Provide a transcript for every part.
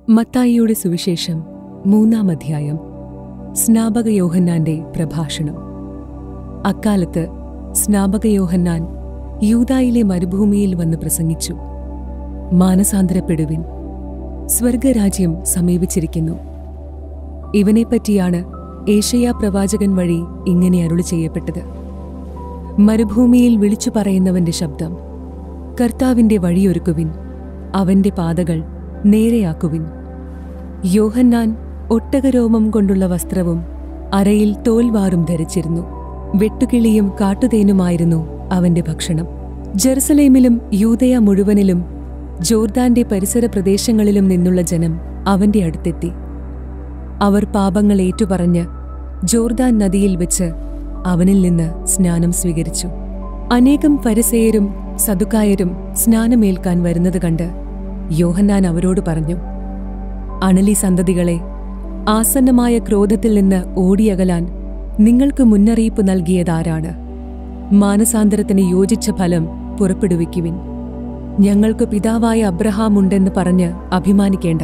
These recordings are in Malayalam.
മത്തായിയുടെ സുവിശേഷം മൂന്നാം അധ്യായം സ്നാപക യോഹന്നാന്റെ പ്രഭാഷണം അക്കാലത്ത് സ്നാപക യോഹന്നാൻ യൂദായിലെ മരുഭൂമിയിൽ വന്ന് പ്രസംഗിച്ചു മാനസാന്തരപ്പെടുവിൻ സ്വർഗരാജ്യം സമീപിച്ചിരിക്കുന്നു ഇവനെപ്പറ്റിയാണ് ഏഷയാ പ്രവാചകൻ വഴി ഇങ്ങനെ അരുളി ചെയ്യപ്പെട്ടത് മരുഭൂമിയിൽ വിളിച്ചു പറയുന്നവന്റെ ശബ്ദം കർത്താവിന്റെ വഴിയൊരുക്കുവിൻ അവന്റെ പാതകൾ നേരെയാക്കുവിൻ യോഹന്നാൻ ഒട്ടകരോമം കൊണ്ടുള്ള വസ്ത്രവും അരയിൽ തോൽവാറും ധരിച്ചിരുന്നു വെട്ടുകിളിയും കാട്ടുതേനുമായിരുന്നു അവന്റെ ഭക്ഷണം ജെറുസലേമിലും യൂതയ മുഴുവനിലും ജോർദാന്റെ പരിസര പ്രദേശങ്ങളിലും നിന്നുള്ള ജനം അവന്റെ അടുത്തെത്തി അവർ പാപങ്ങൾ ഏറ്റുപറഞ്ഞ് ജോർദാൻ നദിയിൽ വെച്ച് അവനിൽ നിന്ന് സ്നാനം സ്വീകരിച്ചു അനേകം ഫരിസേയരും സദുക്കായരും സ്നാനമേൽക്കാൻ വരുന്നത് കണ്ട് യോഹന്നാൻ അവരോട് പറഞ്ഞു അണലി സന്തതികളെ ആസന്നമായ ക്രോധത്തിൽ നിന്ന് ഓടിയകലാൻ നിങ്ങൾക്ക് മുന്നറിയിപ്പ് നൽകിയതാരാണ് മാനസാന്തരത്തിന് യോജിച്ച ഫലം പുറപ്പെടുവിക്കുവിൻ ഞങ്ങൾക്ക് പിതാവായ അബ്രഹാമുണ്ടെന്ന് പറഞ്ഞ് അഭിമാനിക്കേണ്ട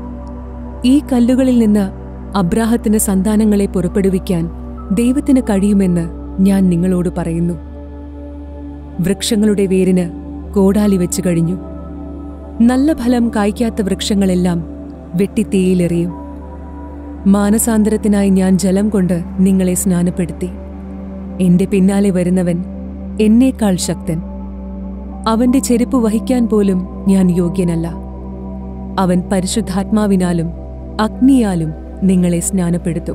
ഈ കല്ലുകളിൽ നിന്ന് അബ്രാഹത്തിന് സന്താനങ്ങളെ പുറപ്പെടുവിക്കാൻ ദൈവത്തിന് കഴിയുമെന്ന് ഞാൻ നിങ്ങളോട് പറയുന്നു വൃക്ഷങ്ങളുടെ വേരിന് കോടാലി വെച്ചു കഴിഞ്ഞു നല്ല ഫലം കായ്ക്കാത്ത വൃക്ഷങ്ങളെല്ലാം വെട്ടിത്തേയിലെറിയും മാനസാന്തരത്തിനായി ഞാൻ ജലം കൊണ്ട് നിങ്ങളെ സ്നാനപ്പെടുത്തി എന്റെ പിന്നാലെ വരുന്നവൻ എന്നേക്കാൾ ശക്തൻ അവന്റെ ചെരുപ്പ് വഹിക്കാൻ പോലും ഞാൻ യോഗ്യനല്ല അവൻ പരിശുദ്ധാത്മാവിനാലും അഗ്നിയാലും നിങ്ങളെ സ്നാനപ്പെടുത്തും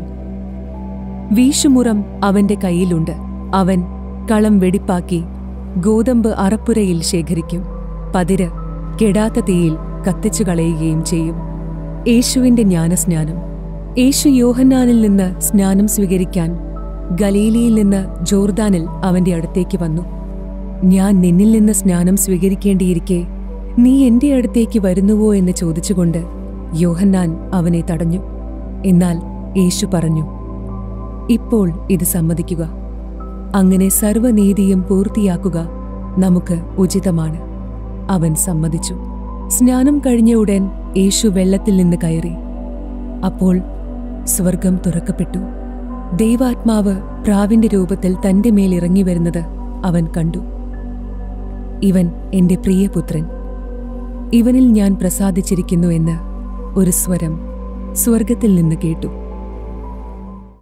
വീശുമുറം അവന്റെ കയ്യിലുണ്ട് അവൻ കളം വെടിപ്പാക്കി ഗോതമ്പ് അറപ്പുരയിൽ ശേഖരിക്കും പതിര് കെടാത്ത തീയിൽ കത്തിച്ചു കളയുകയും ചെയ്യും യേശുവിന്റെ ജ്ഞാനസ്നാനം യേശു യോഹന്നാനിൽ നിന്ന് സ്നാനം സ്വീകരിക്കാൻ ഗലീലിയിൽ നിന്ന് ജോർദാനിൽ അവന്റെ അടുത്തേക്ക് വന്നു ഞാൻ നിന്നിൽ നിന്ന് സ്നാനം സ്വീകരിക്കേണ്ടിയിരിക്കെ നീ എന്റെ അടുത്തേക്ക് വരുന്നുവോ എന്ന് ചോദിച്ചുകൊണ്ട് യോഹന്നാൻ അവനെ തടഞ്ഞു എന്നാൽ യേശു പറഞ്ഞു ഇപ്പോൾ ഇത് സമ്മതിക്കുക അങ്ങനെ സർവനീതിയും പൂർത്തിയാക്കുക നമുക്ക് ഉചിതമാണ് അവൻ സമ്മതിച്ചു സ്നാനം കഴിഞ്ഞ ഉടൻ യേശു വെള്ളത്തിൽ നിന്ന് കയറി അപ്പോൾ സ്വർഗം തുറക്കപ്പെട്ടു ദൈവാത്മാവ് പ്രാവിന്റെ രൂപത്തിൽ തന്റെ മേൽ ഇറങ്ങി വരുന്നത് അവൻ കണ്ടു ഇവൻ എന്റെ പ്രിയപുത്രൻ ഇവനിൽ ഞാൻ പ്രസാദിച്ചിരിക്കുന്നു എന്ന് ഒരു സ്വരം സ്വർഗത്തിൽ നിന്ന് കേട്ടു